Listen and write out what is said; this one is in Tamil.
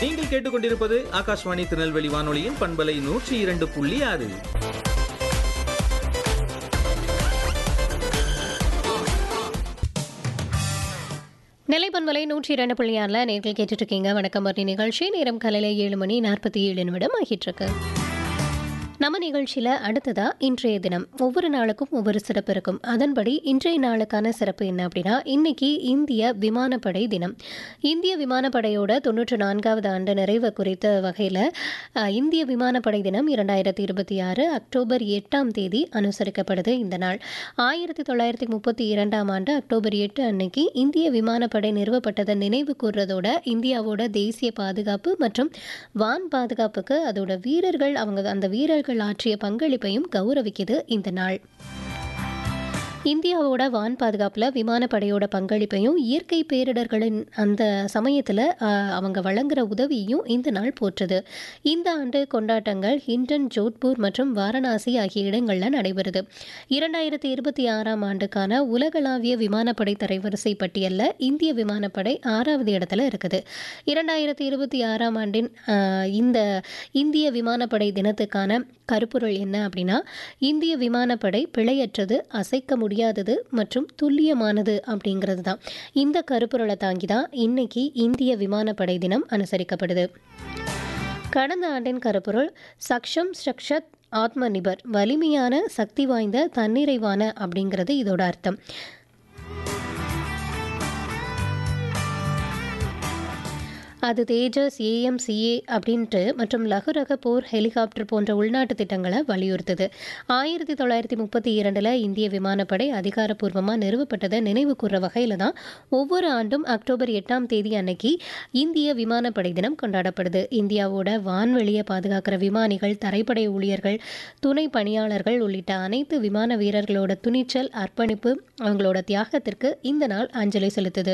நீங்கள் கேட்டுக்கொண்டிருப்பது ஆகாஷ்வாணி திருநெல்வேலி வானொலியின் பண்பலை நூற்றி இரண்டு புள்ளி ஆறு நிலைப்பன்மலை நூற்றி இரண்டு புள்ளி ஆறில் நேர்கள் கேட்டுட்டு இருக்கீங்க வணக்கம் மரணி நிகழ்ச்சி நேரம் காலையில் ஏழு மணி நாற்பத்தி ஏழு நிமிடம் ஆகிட்டு இருக்கு நம்ம நிகழ்ச்சியில் அடுத்ததா இன்றைய தினம் ஒவ்வொரு நாளுக்கும் ஒவ்வொரு சிறப்பு இருக்கும் அதன்படி இன்றைய நாளுக்கான சிறப்பு என்ன அப்படின்னா இன்னைக்கு இந்திய விமானப்படை தினம் இந்திய விமானப்படையோட தொண்ணூற்று நான்காவது ஆண்டு நிறைவு குறித்த வகையில் இந்திய விமானப்படை தினம் இரண்டாயிரத்தி இருபத்தி ஆறு அக்டோபர் எட்டாம் தேதி அனுசரிக்கப்படுது இந்த நாள் ஆயிரத்தி தொள்ளாயிரத்தி முப்பத்தி இரண்டாம் ஆண்டு அக்டோபர் எட்டு அன்னைக்கு இந்திய விமானப்படை நிறுவப்பட்டதை நினைவு கூர்றதோட இந்தியாவோட தேசிய பாதுகாப்பு மற்றும் வான் பாதுகாப்புக்கு அதோட வீரர்கள் அவங்க அந்த வீரர்கள் ஆற்றிய பங்களிப்பையும் கௌரவிக்குது இந்த நாள் இந்தியாவோட வான் பாதுகாப்பில் விமானப்படையோட பங்களிப்பையும் இயற்கை பேரிடர்களின் அந்த சமயத்தில் அவங்க வழங்குற உதவியையும் இந்த நாள் போற்றுது இந்த ஆண்டு கொண்டாட்டங்கள் ஹிண்டன் ஜோத்பூர் மற்றும் வாரணாசி ஆகிய இடங்களில் நடைபெறுது இரண்டாயிரத்தி இருபத்தி ஆறாம் ஆண்டுக்கான உலகளாவிய விமானப்படை தரைவரிசை பட்டியலில் இந்திய விமானப்படை ஆறாவது இடத்துல இருக்குது இரண்டாயிரத்தி இருபத்தி ஆறாம் ஆண்டின் ஆஹ், இந்த இந்திய விமானப்படை தினத்துக்கான கருப்பொருள் என்ன அப்படின்னா இந்திய விமானப்படை பிழையற்றது அசைக்க முடியாதது மற்றும் துல்லியமானது அப்படிங்கிறது தான் இந்த கருப்பொருளை தாங்கி தான் இன்னைக்கு இந்திய விமானப்படை தினம் அனுசரிக்கப்படுது கடந்த ஆண்டின் கருப்பொருள் சக்ஷம் ஸ்ரக்ஷத் ஆத்ம நிபர் வலிமையான சக்தி வாய்ந்த தன்னிறைவான அப்படிங்கிறது இதோட அர்த்தம் அது தேஜஸ் ஏஎம்சிஏ அப்படின்ட்டு மற்றும் லகுரக போர் ஹெலிகாப்டர் போன்ற உள்நாட்டு திட்டங்களை வலியுறுத்துது ஆயிரத்தி தொள்ளாயிரத்தி முப்பத்தி இரண்டில் இந்திய விமானப்படை அதிகாரப்பூர்வமாக நிறுவப்பட்டதை நினைவு கூற வகையில் தான் ஒவ்வொரு ஆண்டும் அக்டோபர் எட்டாம் தேதி அன்னைக்கு இந்திய விமானப்படை தினம் கொண்டாடப்படுது இந்தியாவோட வான்வெளியை பாதுகாக்கிற விமானிகள் தரைப்படை ஊழியர்கள் துணை பணியாளர்கள் உள்ளிட்ட அனைத்து விமான வீரர்களோட துணிச்சல் அர்ப்பணிப்பு அவங்களோட தியாகத்திற்கு இந்த நாள் அஞ்சலி செலுத்துது